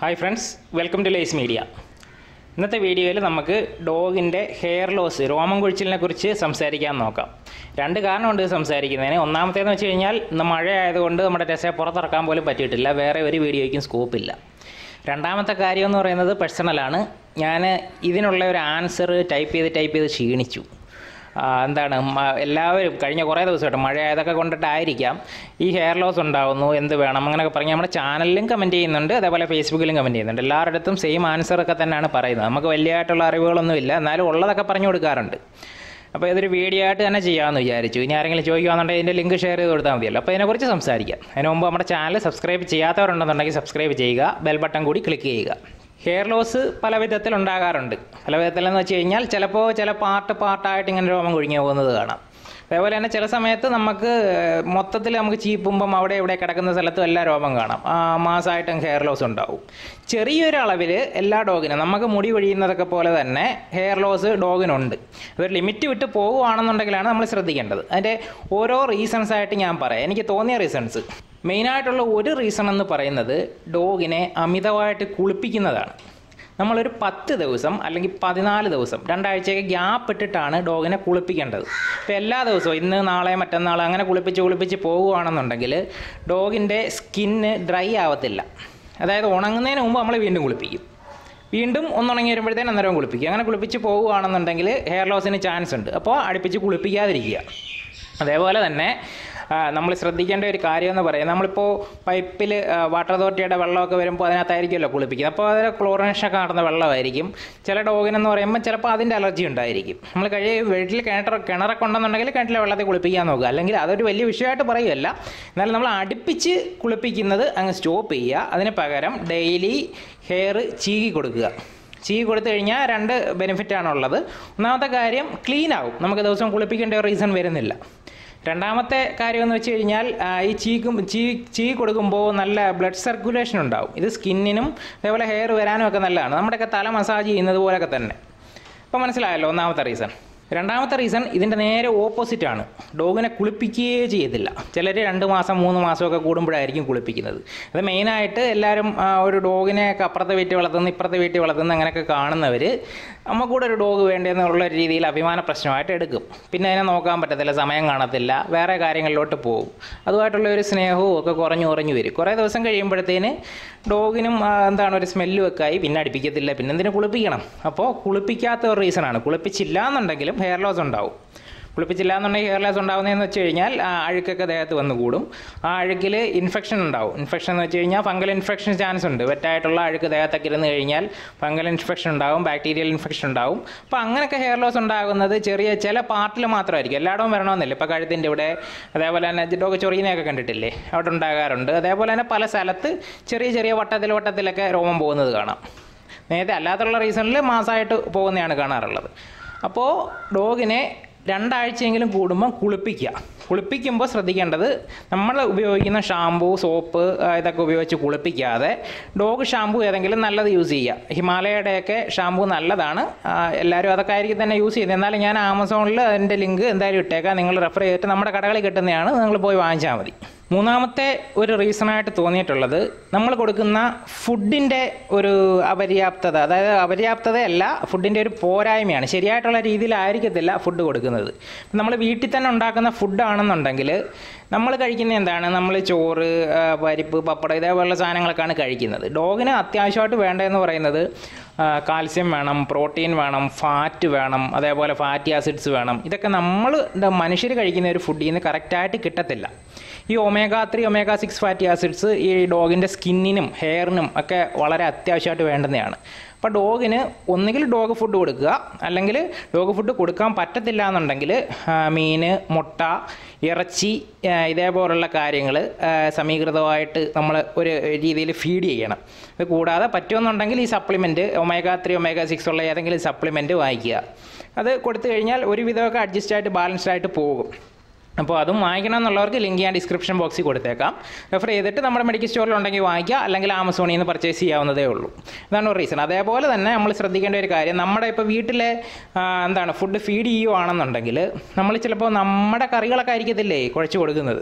hi friends welcome to lace media ഇന്നത്തെ വീഡിയോയിൽ നമുക്ക് ഡോഗിൻ്റെ ഹെയർ ലോസ് രോമം കൊഴിച്ചിലിനെ കുറിച്ച് സംസാരിക്കാൻ നോക്കാം രണ്ട് കാരണമുണ്ട് ഇത് സംസാരിക്കുന്നതിന് ഒന്നാമത്തേന്ന് വെച്ച് കഴിഞ്ഞാൽ ഇന്ന് മഴ ആയതുകൊണ്ട് നമ്മുടെ ടെസ്സെ പുറത്തിറക്കാൻ പോലും പറ്റിയിട്ടില്ല വേറെ ഒരു വീഡിയോയ്ക്കും സ്കോപ്പില്ല രണ്ടാമത്തെ കാര്യം എന്ന് പറയുന്നത് പേഴ്സണലാണ് ഞാൻ ഇതിനുള്ള ഒരു ആൻസർ ടൈപ്പ് ചെയ്ത് ടൈപ്പ് ചെയ്ത് ക്ഷീണിച്ചു ആ, എന്താണ് മ- എല്ലാവരും കഴിഞ്ഞ കുറേ ദിവസമായിട്ട് മഴ ആയതൊക്കെ കൊണ്ടിട്ടായിരിക്കാം ഈ ഹെയർ ലോസ് ഉണ്ടാവുന്നു എന്ത് വേണം അങ്ങനെയൊക്കെ പറഞ്ഞ് നമ്മുടെ ചാനലിലും കമൻറ്റ് ചെയ്യുന്നുണ്ട് അതേപോലെ ഫേസ്ബുക്കിലും കമൻറ്റ് ചെയ്യുന്നുണ്ട് എല്ലാവരുടെ അടുത്തും സെയിം ആൻസർ ഒക്കെ തന്നെയാണ് പറയുന്നത് നമുക്ക് വലിയതായിട്ടുള്ള അറിവുകളൊന്നുമില്ല എന്നാലും ഉള്ളതൊക്കെ പറഞ്ഞു കൊടുക്കാറുണ്ട് അപ്പോൾ ഇതൊരു വീഡിയോ ആയിട്ട് തന്നെ ചെയ്യാമെന്ന് വിചാരിച്ചു ഇനി ആരെങ്കിലും ചോദിക്കുകയാണെന്നുണ്ടെങ്കിൽ ഇതിൻ്റെ ലിങ്ക് ഷെയർ ചെയ്ത് കൊടുത്താൽ മതിയല്ലോ അപ്പോൾ ഇതിനെക്കുറിച്ച് സംസാരിക്കാം അതിന് മുമ്പ് നമ്മുടെ ചാനൽ സബ്സ്ക്രൈബ് ചെയ്യാത്തവരുണ്ടെന്നുണ്ടെങ്കിൽ സബ്സ്ക്രൈബ് ചെയ്യുക ബെൽ ബട്ടൺ കൂടി ക്ലിക്ക് ചെയ്യുക ഹെയർ ലോസ് പല വിധത്തിൽ ഉണ്ടാകാറുണ്ട് പല വിധത്തിലെന്ന് വെച്ച് കഴിഞ്ഞാൽ ചിലപ്പോൾ ചില പാർട്ട് പാർട്ടായിട്ട് ഇങ്ങനെ രോമം കൊഴിഞ്ഞു പോകുന്നത് കാണാം അതേപോലെ തന്നെ ചില സമയത്ത് നമുക്ക് മൊത്തത്തിൽ നമുക്ക് ചീപ്പുമ്പം അവിടെ ഇവിടെ കിടക്കുന്ന സ്ഥലത്തും എല്ലാ രോമം കാണാം ആ, മാസമായിട്ടും ഹെയർ ലോസ് ഉണ്ടാവും ചെറിയൊരു അളവിൽ എല്ലാ ഡോഗിനും നമുക്ക് മുടി കൊഴിയുന്നതൊക്കെ പോലെ തന്നെ ഹെയർ ലോസ് ഡോഗിനുണ്ട് അതൊരു ലിമിറ്റ് വിട്ട് പോകുകയാണെന്നുണ്ടെങ്കിലാണ് നമ്മൾ ശ്രദ്ധിക്കേണ്ടത് അതിൻ്റെ ഓരോ റീസൺസ് ആയിട്ട് ഞാൻ പറയാം എനിക്ക് തോന്നിയ റീസൺസ് മെയിനായിട്ടുള്ള ഒരു റീസൺ എന്ന് പറയുന്നത് ഡോഗിനെ അമിതമായിട്ട് കുളിപ്പിക്കുന്നതാണ് നമ്മളൊരു പത്ത് ദിവസം അല്ലെങ്കിൽ പതിനാല് ദിവസം രണ്ടാഴ്ചയൊക്കെ ഗ്യാപ്പ് ഇട്ടിട്ടാണ് ഡോഗിനെ കുളിപ്പിക്കേണ്ടത് ഇപ്പോൾ എല്ലാ ദിവസവും ഇന്ന് നാളെ മറ്റന്നാൾ അങ്ങനെ കുളിപ്പിച്ച് കുളിപ്പിച്ച് പോകുകയാണെന്നുണ്ടെങ്കിൽ ഡോഗിൻ്റെ സ്കിന്ന് ഡ്രൈ ആവത്തില്ല അതായത് ഉണങ്ങുന്നതിന് മുമ്പ് നമ്മൾ വീണ്ടും കുളിപ്പിക്കും വീണ്ടും ഒന്നുണങ്ങി വരുമ്പോഴത്തേനും അന്നേരം കുളിപ്പിക്കുക അങ്ങനെ കുളിപ്പിച്ച് പോകുകയാണെന്നുണ്ടെങ്കിൽ ഹെയർ ലോസിന് ചാൻസ് ഉണ്ട് അപ്പോൾ അടുപ്പിച്ച് കുളിപ്പിക്കാതിരിക്കുക അതേപോലെ തന്നെ നമ്മൾ ശ്രദ്ധിക്കേണ്ട ഒരു കാര്യം എന്ന് പറയുന്നത് നമ്മളിപ്പോൾ പൈപ്പിൽ വാട്ടർ അതോറിറ്റിയുടെ വെള്ളമൊക്കെ വരുമ്പോൾ അതിനകത്തായിരിക്കുമല്ലോ കുളിപ്പിക്കുന്നത് അപ്പോൾ അതിൽ ക്ലോറിനേഷനൊക്കെ നടന്ന വെള്ളമായിരിക്കും ചില ഡോഗിനെന്ന് പറയുമ്പോൾ ചിലപ്പോൾ അതിൻ്റെ അലർജി ഉണ്ടായിരിക്കും നമ്മൾ കഴിയ വീട്ടിൽ കിണർ കിണറൊക്കെ ഉണ്ടെന്നുണ്ടെങ്കിൽ കിണറ്റിലെ വെള്ളത്തിൽ കുളിപ്പിക്കാൻ നോക്കുക അല്ലെങ്കിൽ അതൊരു വലിയ വിഷയമായിട്ട് പറയുമല്ല എന്നാലും നമ്മൾ അടുപ്പിച്ച് കുളിപ്പിക്കുന്നത് അങ്ങ് സ്റ്റോപ്പ് ചെയ്യുക അതിന് പകരം ഡെയിലി ഹെയർ ചീകി കൊടുക്കുക ചീകി കൊടുത്തു കഴിഞ്ഞാൽ രണ്ട് ബെനിഫിറ്റാണുള്ളത് ഒന്നാമത്തെ കാര്യം ക്ലീൻ ആവും നമുക്ക് ദിവസം കുളിപ്പിക്കേണ്ട ഒരു റീസൺ വരുന്നില്ല രണ്ടാമത്തെ കാര്യം എന്ന് വെച്ച് കഴിഞ്ഞാൽ ആ, ഈ ചീക്കും ചീ ചീ കൊടുക്കുമ്പോൾ നല്ല ബ്ലഡ് സർക്കുലേഷൻ ഉണ്ടാവും ഇത് സ്കിന്നിനും അതേപോലെ ഹെയർ വരാനും ഒക്കെ നല്ലതാണ് നമ്മുടെയൊക്കെ തല മസാജ് ചെയ്യുന്നത് പോലെയൊക്കെ തന്നെ അപ്പോൾ മനസ്സിലായല്ലോ ഒന്നാമത്തെ റീസൺ രണ്ടാമത്തെ റീസൺ ഇതിൻ്റെ നേരെ ഓപ്പോസിറ്റ് ആണ് ഡോഗിനെ കുളിപ്പിക്കുകയേ ചെയ്യത്തില്ല ചിലർ രണ്ട് മാസം മൂന്ന് മാസമൊക്കെ കൂടുമ്പോഴായിരിക്കും കുളിപ്പിക്കുന്നത് അത് മെയിനായിട്ട് എല്ലാവരും ആ, ഒരു ഡോഗിനെ ഒക്കെ അപ്പുറത്തെ വീട്ടിൽ വളർത്തുന്നു ഇപ്പുറത്തെ വീട്ടിൽ വളർത്തുന്നു അങ്ങനെയൊക്കെ കാണുന്നവർ നമുക്കൂടെ ഒരു ഡോഗ് വേണ്ടതെന്നുള്ള ഒരു രീതിയിൽ അഭിമാന പ്രശ്നമായിട്ട് എടുക്കും പിന്നെ അതിനെ നോക്കാൻ പറ്റത്തില്ല സമയം കാണത്തില്ല വേറെ കാര്യങ്ങളിലോട്ട് പോകും അതുമായിട്ടുള്ള ഒരു സ്നേഹവും ഒക്കെ കുറഞ്ഞു കുറഞ്ഞു വരും കുറേ ദിവസം കഴിയുമ്പോഴത്തേന് ഡോഗിനും ആ, എന്താണ് ഒരു സ്മെല്ലും ഒക്കെ ആയി പിന്നെ അടുപ്പിക്കത്തില്ല പിന്നെ എന്തിനു കുളിപ്പിക്കണം അപ്പോൾ കുളിപ്പിക്കാത്ത ഒരു റീസണാണ് കുളിപ്പിച്ചില്ല എന്നുണ്ടെങ്കിലും ഹെയർ ലോസ് ഉണ്ടാവും കുളിപ്പിച്ചില്ല എന്നുണ്ടെങ്കിൽ ഹെയർ ലോസ് ഉണ്ടാകുന്നതെന്ന് വെച്ച് കഴിഞ്ഞാൽ ആ അഴുക്കൊക്കെ ദേഹത്ത് വന്ന് കൂടും ആ അഴുക്കിൽ ഇൻഫെക്ഷൻ ഉണ്ടാവും ഇൻഫെക്ഷൻ എന്ന് വെച്ച് കഴിഞ്ഞാൽ ഫംഗൽ ഇൻഫെക്ഷൻ ചാൻസ് ഉണ്ട് വെറ്റായിട്ടുള്ള അഴുക്ക് ദേഹത്തൊക്കെ ഇരുന്ന് കഴിഞ്ഞാൽ ഫംഗൽ ഇൻഫെക്ഷൻ ഉണ്ടാവും ബാക്ടീരിയൽ ഇൻഫെക്ഷൻ ഉണ്ടാവും അപ്പോൾ അങ്ങനെയൊക്കെ ഹെയർ ലോസ് ഉണ്ടാകുന്നത് ചെറിയ ചില പാർട്ടിൽ മാത്രമായിരിക്കും എല്ലായിടവും വരണമെന്നില്ല ഇപ്പോൾ കഴുത്തിൻ്റെ ഇവിടെ അതേപോലെ തന്നെ ഡോഗ് ചൊറിയുന്നതൊക്കെ കണ്ടിട്ടില്ലേ അവിടെ ഉണ്ടാകാറുണ്ട് അതേപോലെ തന്നെ പല സ്ഥലത്ത് ചെറിയ ചെറിയ വട്ടത്തിൽ വട്ടത്തിലൊക്കെ രോമം പോകുന്നത് കാണാം നേരത്തെ അല്ലാത്തുള്ള റീസണിൽ മാസമായിട്ട് പോകുന്നതാണ് കാണാറുള്ളത് അപ്പോൾ ഡോഗിനെ രണ്ടാഴ്ചയെങ്കിലും കൂടുമ്പോൾ കുളിപ്പിക്കുക കുളിപ്പിക്കുമ്പോൾ ശ്രദ്ധിക്കേണ്ടത് നമ്മൾ ഉപയോഗിക്കുന്ന ഷാമ്പു സോപ്പ് ആ, ഇതൊക്കെ ഉപയോഗിച്ച് കുളിപ്പിക്കാതെ ഡോഗ് ഷാമ്പു ഏതെങ്കിലും നല്ലത് യൂസ് ചെയ്യുക ഹിമാലയയുടെയൊക്കെ ഷാമ്പു നല്ലതാണ് ആ, എല്ലാവരും അതൊക്കെ ആയിരിക്കും തന്നെ യൂസ് ചെയ്യുന്നത് എന്നാലും ഞാൻ ആമസോണിൽ അതിൻ്റെ ലിങ്ക് എന്തായാലും ഇട്ടേക്കാം നിങ്ങൾ റെഫർ ചെയ്തിട്ട് നമ്മുടെ കടകളിൽ കിട്ടുന്നതാണ് നിങ്ങൾ പോയി വാങ്ങിച്ചാൽ മതി മൂന്നാമത്തെ ഒരു റീസണായിട്ട് തോന്നിയിട്ടുള്ളത് നമ്മൾ കൊടുക്കുന്ന ഫുഡിൻ്റെ ഒരു അപര്യാപ്തത അതായത് അപര്യാപ്തതയല്ല ഫുഡിൻ്റെ ഒരു പോരായ്മയാണ് ശരിയായിട്ടുള്ള രീതിയിലായിരിക്കത്തില്ല ഫുഡ് കൊടുക്കുന്നത് നമ്മൾ വീട്ടിൽ തന്നെ ഉണ്ടാക്കുന്ന ഫുഡാണെന്നുണ്ടെങ്കിൽ നമ്മൾ കഴിക്കുന്ന എന്താണ് നമ്മൾ ചോറ് ആ, പരിപ്പ് പപ്പടം ഇതേപോലുള്ള സാധനങ്ങളൊക്കെയാണ് കഴിക്കുന്നത് ഡോഗിന് അത്യാവശ്യമായിട്ട് വേണ്ടതെന്ന് പറയുന്നത് ആ, കാൽസ്യം വേണം പ്രോട്ടീൻ വേണം ഫാറ്റ് വേണം അതേപോലെ ഫാറ്റി ആസിഡ്സ് വേണം ഇതൊക്കെ നമ്മൾ മനുഷ്യർ കഴിക്കുന്ന ഒരു ഫുഡിൽ നിന്ന് കറക്റ്റായിട്ട് കിട്ടത്തില്ല ഈ omega three omega six fatty acids ഈ ഡോഗിൻ്റെ സ്കിന്നിനും ഹെയറിനും ഒക്കെ വളരെ അത്യാവശ്യമായിട്ട് വേണ്ടുന്നതാണ് അപ്പോൾ ഡോഗിന് ഒന്നുകിൽ ഡോഗ് ഫുഡ് കൊടുക്കുക അല്ലെങ്കിൽ ഡോഗ് ഫുഡ് കൊടുക്കാൻ പറ്റത്തില്ല എന്നുണ്ടെങ്കിൽ ആ, മീൻ മുട്ട ഇറച്ചി ആ, ഇതേപോലുള്ള കാര്യങ്ങൾ സമീകൃതമായിട്ട് നമ്മൾ ഒരു രീതിയിൽ ഫീഡ് ചെയ്യണം ഇത് കൂടാതെ പറ്റുമെന്നുണ്ടെങ്കിൽ ഈ supplement omega three omega six ഉള്ള ഏതെങ്കിലും സപ്ലിമെൻറ്റ് വാങ്ങിക്കുക അത് കൊടുത്തു കഴിഞ്ഞാൽ ഒരുവിധമൊക്കെ അഡ്ജസ്റ്റ് ആയിട്ട് ബാലൻസ്ഡ് ആയിട്ട് പോകും അപ്പോൾ അതും വാങ്ങിക്കണം എന്നുള്ളവർക്ക് ലിങ്ക് ഞാൻ ഡിസ്ക്രിപ്ഷൻ ബോക്സിൽ കൊടുത്തേക്കാം റെഫർ ചെയ്തിട്ട് നമ്മുടെ മെഡിക്കൽ സ്റ്റോറിൽ ഉണ്ടെങ്കിൽ വാങ്ങിക്കുക അല്ലെങ്കിൽ ആമസോണിൽ നിന്ന് പർച്ചേസ് ചെയ്യാവുന്നതേ ഉള്ളൂ ഇതാണ് ഒരു റീസൺ അതേപോലെ തന്നെ നമ്മൾ ശ്രദ്ധിക്കേണ്ട ഒരു കാര്യം നമ്മുടെ ഇപ്പോൾ വീട്ടിലെ ആ, എന്താണ് ഫുഡ് ഫീഡ് ചെയ്യുവാണെന്നുണ്ടെങ്കിൽ നമ്മൾ ചിലപ്പോൾ നമ്മുടെ കറികളൊക്കെ ആയിരിക്കത്തില്ലേ കുഴച്ച് കൊടുക്കുന്നത്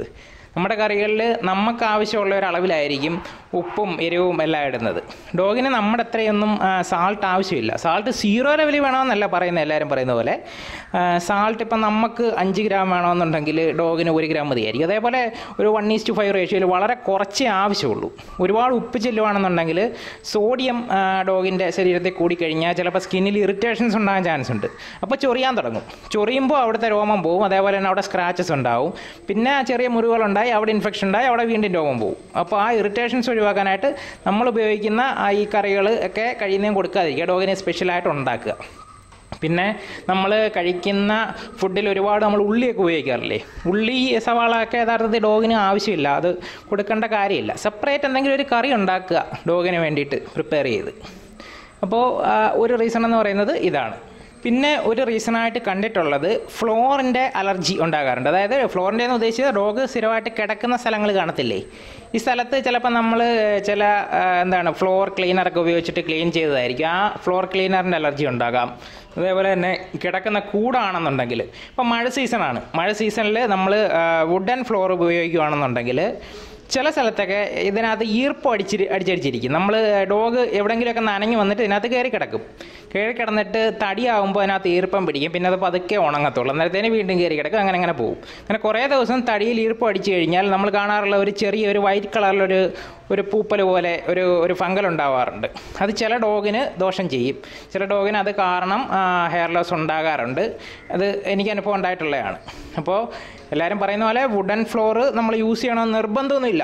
നമ്മുടെ കറികളിൽ നമുക്ക് ആവശ്യമുള്ള ഒരു അളവിലായിരിക്കും ഉപ്പും എരിവും എല്ലാം ഇടുന്നത് ഡോഗിന് നമ്മുടെ അത്രയൊന്നും സാൾട്ട് ആവശ്യമില്ല സാൾട്ട് സീറോ ലെവലിൽ വേണമെന്നല്ല പറയുന്നത് എല്ലാവരും പറയുന്ന പോലെ സാൾട്ട് ഇപ്പം നമുക്ക് അഞ്ച് ഗ്രാം വേണമെന്നുണ്ടെങ്കിൽ ഡോഗിന് ഒരു ഗ്രാം മതിയായിരിക്കും അതേപോലെ ഒരു വൺ ഈസ്റ്റ് ഫൈവ് റേഷ്യോയിൽ വളരെ കുറച്ചേ ആവശ്യമുള്ളൂ ഒരുപാട് ഉപ്പ് ചെല്ലുവാണെന്നുണ്ടെങ്കിൽ സോഡിയം ഡോഗിൻ്റെ ശരീരത്തിൽ കൂടിക്കഴിഞ്ഞാൽ ചിലപ്പോൾ സ്കിന്നിൽ ഇറിറ്റേഷൻസ് ഉണ്ടാകാൻ ചാൻസ് ഉണ്ട് അപ്പോൾ ചൊറിയാൻ തുടങ്ങും ചൊറിയുമ്പോൾ അവിടുത്തെ രോമം പോവും അതേപോലെ തന്നെ അവിടെ സ്ക്രാച്ചസ് ഉണ്ടാവും പിന്നെ ചെറിയ മുറിവുകളുണ്ടായി അവിടെ ഇൻഫെക്ഷൻ ഉണ്ടായി അവിടെ വീണ്ടും രോമം പോവും അപ്പോൾ ആ ഇറിറ്റേഷൻസ് ഒഴിവാക്കാനായിട്ട് നമ്മൾ ഉപയോഗിക്കുന്ന ആ ഈ കറികൾ ഒക്കെ കഴിയുന്നതും കൊടുക്കാതിരിക്കുക ഡോഗിനെ സ്പെഷ്യലായിട്ട് ഉണ്ടാക്കുക പിന്നെ നമ്മൾ കഴിക്കുന്ന ഫുഡിൽ ഒരുപാട് നമ്മൾ ഉള്ളിയൊക്കെ ഉപയോഗിക്കാറില്ലേ ഉള്ളി സവാള ഒക്കെ യഥാർത്ഥത്തിൽ ഡോഗിന് ആവശ്യമില്ല അത് കൊടുക്കേണ്ട കാര്യമില്ല സെപ്പറേറ്റ് എന്തെങ്കിലും ഒരു കറി ഉണ്ടാക്കുക ഡോഗിന് വേണ്ടിയിട്ട് പ്രിപ്പയർ ചെയ്ത് അപ്പോൾ ആ, ഒരു റീസൺ എന്ന് പറയുന്നത് ഇതാണ് പിന്നെ ഒരു റീസണായിട്ട് കണ്ടിട്ടുള്ളത് ഫ്ലോറിൻ്റെ അലർജി ഉണ്ടാകാറുണ്ട് അതായത് ഫ്ലോറിൻ്റെ എന്ന് ഉദ്ദേശിച്ചത് ഡോഗ് സ്ഥിരമായിട്ട് കിടക്കുന്ന സ്ഥലങ്ങൾ കാണത്തില്ലേ ഈ സ്ഥലത്ത് ചിലപ്പോൾ നമ്മൾ ചില ആ, എന്താണ് ഫ്ലോർ ക്ലീനറൊക്കെ ഉപയോഗിച്ചിട്ട് ക്ലീൻ ചെയ്തതായിരിക്കും ആ ഫ്ലോർ ക്ലീനറിൻ്റെ അലർജി ഉണ്ടാകാം അതേപോലെ തന്നെ കിടക്കുന്ന കൂടാണെന്നുണ്ടെങ്കിൽ ഇപ്പം മഴ സീസണാണ് മഴ സീസണിൽ നമ്മൾ വുഡൻ ഫ്ലോർ ഉപയോഗിക്കുകയാണെന്നുണ്ടെങ്കിൽ ചില സ്ഥലത്തൊക്കെ ഇതിനകത്ത് ഈർപ്പം അടിച്ച് അടിച്ചടിച്ചിരിക്കും നമ്മൾ ഡോഗ് എവിടെയെങ്കിലുമൊക്കെ നനഞ്ഞു വന്നിട്ട് ഇതിനകത്ത് കയറി കിടക്കും കയറി കിടന്നിട്ട് തടിയാകുമ്പോൾ അതിനകത്ത് ഈർപ്പം പിടിക്കും പിന്നെ അത് പതുക്കെ ഉണങ്ങത്തുള്ളൂ അന്നേരത്തേന് വീണ്ടും കയറി കിടക്കും അങ്ങനെ അങ്ങനെ പോകും അങ്ങനെ കുറേ ദിവസം തടിയിൽ ഈർപ്പം അടിച്ചു കഴിഞ്ഞാൽ നമ്മൾ കാണാറുള്ള ഒരു ചെറിയ ഒരു വൈറ്റ് കളറിലൊരു ഒരു പൂപ്പൽ പോലെ ഒരു ഒരു ഫംഗൽ ഉണ്ടാവാറുണ്ട് അത് ചില ഡോഗിന് ദോഷം ചെയ്യും ചില ഡോഗിന് അത് കാരണം ഹെയർ ലോസ് ഉണ്ടാകാറുണ്ട് അത് എനിക്ക് അനുഭവം ഉണ്ടായിട്ടുള്ളതാണ് അപ്പോൾ എല്ലാവരും പറയുന്ന പോലെ വുഡൻ ഫ്ലോർ നമ്മൾ യൂസ് ചെയ്യണമെന്ന് നിർബന്ധമൊന്നുമില്ല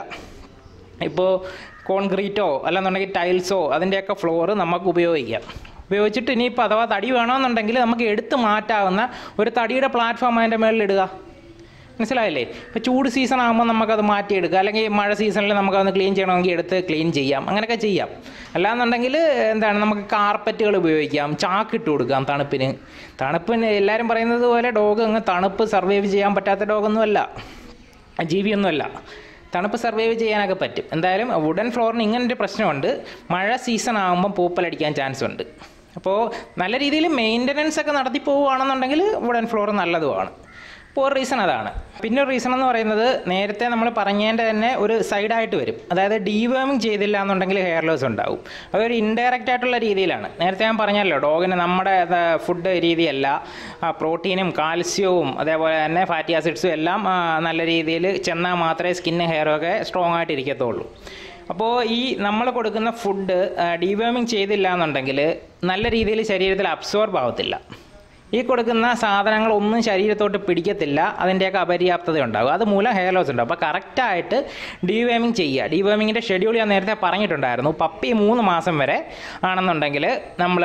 ഇപ്പോൾ കോൺക്രീറ്റോ അല്ലെന്നുണ്ടെങ്കിൽ ടൈൽസോ അതിൻ്റെയൊക്കെ ഫ്ലോർ നമുക്ക് ഉപയോഗിക്കാം ഉപയോഗിച്ചിട്ട് ഇനിയിപ്പോൾ അഥവാ തടി വേണമെന്നുണ്ടെങ്കിൽ നമുക്ക് എടുത്ത് മാറ്റാവുന്ന ഒരു തടിയുടെ പ്ലാറ്റ്ഫോം അതിൻ്റെ മേളിൽ ഇടുക മനസ്സിലായില്ലേ ഇപ്പോൾ ചൂട് സീസൺ ആകുമ്പോൾ നമുക്കത് മാറ്റിയെടുക്കുക അല്ലെങ്കിൽ മഴ സീസണിൽ നമുക്കതൊന്ന് ക്ലീൻ ചെയ്യണമെങ്കിൽ എടുത്ത് ക്ലീൻ ചെയ്യാം അങ്ങനെയൊക്കെ ചെയ്യാം അല്ലാന്നുണ്ടെങ്കിൽ എന്താണ് നമുക്ക് കാർപ്പറ്റുകൾ ഉപയോഗിക്കാം ചാക്ക് ഇട്ട് കൊടുക്കാം തണുപ്പിന് തണുപ്പിന് എല്ലാവരും പറയുന്നത് പോലെ ഡോഗ് അങ്ങ് തണുപ്പ് സർവൈവ് ചെയ്യാൻ പറ്റാത്ത ഡോഗൊന്നുമല്ല ജീവിയൊന്നുമല്ല തണുപ്പ് സർവൈവ് ചെയ്യാനൊക്കെ പറ്റും എന്തായാലും വുഡൻ ഫ്ലോറിന് ഇങ്ങനൊരു പ്രശ്നമുണ്ട് മഴ സീസൺ ആകുമ്പം പൂപ്പലടിക്കാൻ ചാൻസ് ഉണ്ട് അപ്പോൾ നല്ല രീതിയിൽ മെയിൻ്റനൻസ് ഒക്കെ നടത്തി പോവുകയാണെന്നുണ്ടെങ്കിൽ വുഡൻ ഫ്ലോർ നല്ലതുമാണ് അപ്പോൾ ഒരു റീസൺ അതാണ് പിന്നെ ഒരു റീസൺ എന്ന് പറയുന്നത് നേരത്തെ നമ്മൾ പറഞ്ഞതിൻ്റെ തന്നെ ഒരു സൈഡായിട്ട് വരും അതായത് ഡീവേമിങ് ചെയ്തില്ല എന്നുണ്ടെങ്കിൽ ഹെയർ ലോസ് ഉണ്ടാവും അതൊരു ഇൻഡയറക്റ്റ് ആയിട്ടുള്ള രീതിയിലാണ് നേരത്തെ ഞാൻ പറഞ്ഞല്ലോ ഡോഗിന് നമ്മുടെ ഫുഡ് രീതിയല്ല ആ, പ്രോട്ടീനും കാൽസ്യവും അതേപോലെ തന്നെ ഫാറ്റി ആസിഡ്സും എല്ലാം ആ, നല്ല രീതിയിൽ ചെന്നാൽ മാത്രമേ സ്കിന്ന് ഹെയറും ഒക്കെ സ്ട്രോങ് ആയിട്ട് ഇരിക്കത്തുള്ളൂ അപ്പോൾ ഈ നമ്മൾ കൊടുക്കുന്ന ഫുഡ് ഡീവേമിങ് ചെയ്തില്ല എന്നുണ്ടെങ്കിൽ നല്ല രീതിയിൽ ശരീരത്തിൽ അബ്സോർബ് ആവത്തില്ല ഈ കൊടുക്കുന്ന സാധനങ്ങളൊന്നും ശരീരത്തോട്ട് പിടിക്കത്തില്ല അതിൻ്റെയൊക്കെ അപര്യാപ്തത ഉണ്ടാകും അത് മൂലം ഹെയർ ലോസ് ഉണ്ടാകും അപ്പോൾ കറക്റ്റായിട്ട് ഡീവേമിങ് ചെയ്യുക ഡീവേമിങ്ങിൻ്റെ ഷെഡ്യൂൾ ഞാൻ നേരത്തെ പറഞ്ഞിട്ടുണ്ടായിരുന്നു പപ്പി മൂന്ന് മാസം വരെ ആണെന്നുണ്ടെങ്കിൽ നമ്മൾ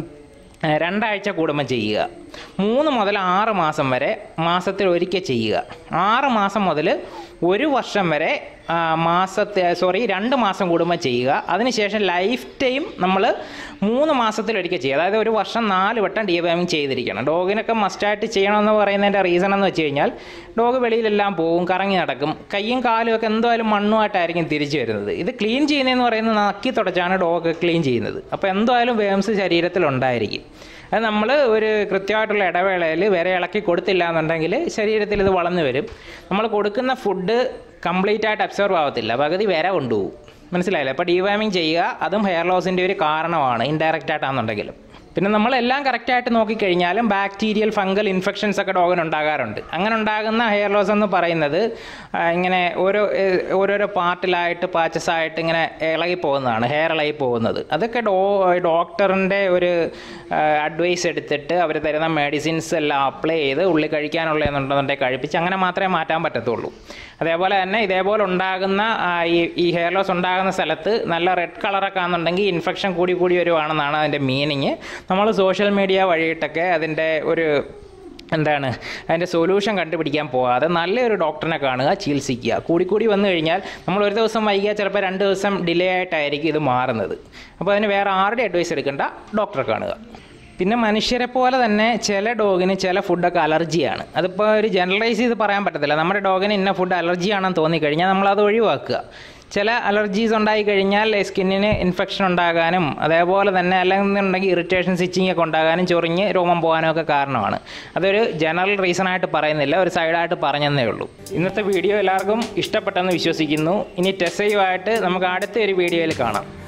രണ്ടാഴ്ച കൂടുമ്പോൾ ചെയ്യുക മൂന്ന് മുതൽ ആറ് മാസം വരെ മാസത്തിൽ ഒരിക്കൽ ചെയ്യുക ആറ് മാസം മുതൽ ഒരു വർഷം വരെ ആ, മാസത്തെ സോറി രണ്ട് മാസം കൂടുമ്പോൾ ചെയ്യുക അതിനുശേഷം ലൈഫ് ടൈം നമ്മൾ മൂന്ന് മാസത്തിലൊരിക്കൽ ചെയ്യുക അതായത് ഒരു വർഷം നാല് വട്ടം ഡീവാമിങ് ചെയ്തിരിക്കണം ഡോഗിനൊക്കെ മസ്റ്റായിട്ട് ചെയ്യണമെന്ന് പറയുന്നതിൻ്റെ റീസൺ എന്ന് വെച്ച് കഴിഞ്ഞാൽ ഡോഗ് വെളിയിലെല്ലാം പോകും കറങ്ങി നടക്കും കൈയും കാലും ഒക്കെ എന്തായാലും മണ്ണുമായിട്ടായിരിക്കും തിരിച്ചു വരുന്നത് ഇത് ക്ലീൻ ചെയ്യുന്നതെന്ന് പറയുന്നത് നക്കി തുടച്ചാണ് ഡോഗ് ക്ലീൻ ചെയ്യുന്നത് അപ്പോൾ എന്തായാലും വേംസ് ശരീരത്തിൽ ഉണ്ടായിരിക്കും അത് നമ്മൾ ഒരു കൃത്യമായിട്ടുള്ള ഇടവേളയിൽ വരെ ഇളക്കി കൊടുത്തില്ല എന്നുണ്ടെങ്കിൽ ശരീരത്തിൽ ഇത് വളർന്നു വരും നമ്മൾ കൊടുക്കുന്ന ഫുഡ് കംപ്ലീറ്റ് ആയിട്ട് അബ്സോർവ് ആവത്തില്ല പകുതി വരെ കൊണ്ടുപോകും മനസ്സിലായില്ലേ അപ്പോൾ ഡീവാമിങ് ചെയ്യുക അതും ഹെയർ ലോസിൻ്റെ ഒരു കാരണമാണ് ഇൻഡയറക്റ്റ് ആയിട്ടാണെന്നുണ്ടെങ്കിലും പിന്നെ നമ്മളെല്ലാം കറക്റ്റായിട്ട് നോക്കിക്കഴിഞ്ഞാലും ബാക്ടീരിയൽ ഫംഗൽ ഇൻഫെക്ഷൻസ് ഒക്കെ ഡോഗിന് ഉണ്ടാകാറുണ്ട് അങ്ങനെ ഉണ്ടാകുന്ന ഹെയർ ലോസ് എന്ന് പറയുന്നത് ആ, ഇങ്ങനെ ഓരോ ഏഹ്, ഓരോരോ പാർട്ടിലായിട്ട് പാച്ചസ് ആയിട്ട് ഇങ്ങനെ ഇളകി പോകുന്നതാണ് ഹെയർ ഇളകി പോകുന്നത് അതൊക്കെ ഡോ ഡോക്ടറിൻ്റെ ഒരു അഡ്വൈസ് എടുത്തിട്ട് അവർ തരുന്ന മെഡിസിൻസ് എല്ലാം അപ്ലൈ ചെയ്ത് ഉള്ളി കഴിക്കാനുള്ളതെന്നുണ്ടെന്നുണ്ടെങ്കിൽ കഴിപ്പിച്ച് അങ്ങനെ മാത്രമേ മാറ്റാൻ പറ്റത്തുള്ളൂ അതേപോലെ തന്നെ ഇതേപോലെ ഉണ്ടാകുന്ന ആ, ഈ ഈ ഹെയർ ലോസ് ഉണ്ടാകുന്ന സ്ഥലത്ത് നല്ല റെഡ് കളറൊക്കെ ആണെന്നുണ്ടെങ്കിൽ ഇൻഫെക്ഷൻ കൂടി കൂടി വരുവാണെന്നാണ് അതിൻ്റെ മീനിങ് നമ്മൾ സോഷ്യൽ മീഡിയ വഴിയിട്ടൊക്കെ അതിൻ്റെ ഒരു എന്താണ് അതിൻ്റെ സൊല്യൂഷൻ കണ്ടുപിടിക്കാൻ പോകാതെ നല്ലൊരു ഡോക്ടറിനെ കാണുക ചികിത്സിക്കുക കൂടിക്കൂടി വന്നു കഴിഞ്ഞാൽ നമ്മൾ ഒരു ദിവസം വൈകിയാൽ ചിലപ്പോൾ രണ്ട് ദിവസം ഡിലേ ആയിട്ടായിരിക്കും ഇത് മാറുന്നത് അപ്പോൾ അതിന് വേറെ ആരുടെ അഡ്വൈസ് എടുക്കേണ്ട ഡോക്ടറെ കാണുക പിന്നെ മനുഷ്യരെ പോലെ തന്നെ ചില ഡോഗിന് ചില ഫുഡൊക്കെ അലർജിയാണ് അതിപ്പോൾ ഒരു ജനറലൈസ് ചെയ്ത് പറയാൻ പറ്റത്തില്ല നമ്മുടെ ഡോഗിന് ഇന്ന ഫുഡ് അലർജിയാണെന്ന് തോന്നിക്കഴിഞ്ഞാൽ നമ്മളത് ഒഴിവാക്കുക ചില അലർജീസ് ഉണ്ടായി കഴിഞ്ഞാൽ സ്കിന്നിന് ഇൻഫെക്ഷൻ ഉണ്ടാകാനും അതേപോലെ തന്നെ അല്ലെന്നുണ്ടെങ്കിൽ ഇറിറ്റേഷൻ സ്റ്റിച്ചിങ് ഒക്കെ ഉണ്ടാകാനും ചൊറിഞ്ഞ് രോമം പോകാനും ഒക്കെ കാരണമാണ് അതൊരു ജനറൽ റീസൺ ആയിട്ട് പറയുന്നില്ല ഒരു സൈഡായിട്ട് പറഞ്ഞതേ ഉള്ളൂ ഇന്നത്തെ വീഡിയോ എല്ലാവർക്കും ഇഷ്ടപ്പെട്ടെന്ന് വിശ്വസിക്കുന്നു ഇനി ടെസയുമായിട്ട് നമുക്ക് അടുത്ത ഒരു വീഡിയോയിൽ കാണാം